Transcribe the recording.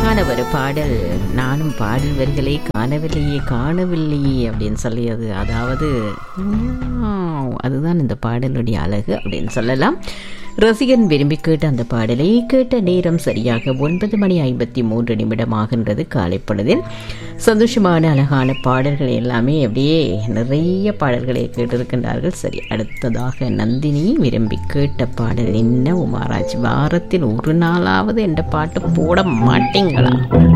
அழகான ஒரு பாடல் நானும் பாடல் வரிகளை காணவில்லையே காணவில்லையே அப்படின்னு சொல்லியது அதாவது உம், அதுதான் இந்த பாடலுடைய அழகு அப்படின்னு சொல்லலாம் ரசிகன் விரும்பி கேட்ட அந்த பாடலை கேட்ட நேரம் சரியாக ஒன்பது மணி ஐம்பத்தி மூன்று நிமிடம் ஆகின்றது காலை பொழுதில் சந்தோஷமான அழகான பாடல்கள் எல்லாமே அப்படியே நிறைய பாடல்களை கேட்டிருக்கின்றார்கள் சரி அடுத்ததாக நந்தினி விரும்பி கேட்ட பாடல் என்ன உமாராஜ் வாரத்தில் ஒரு நாளாவது என்ற பாட்டு போட மாட்டீங்களா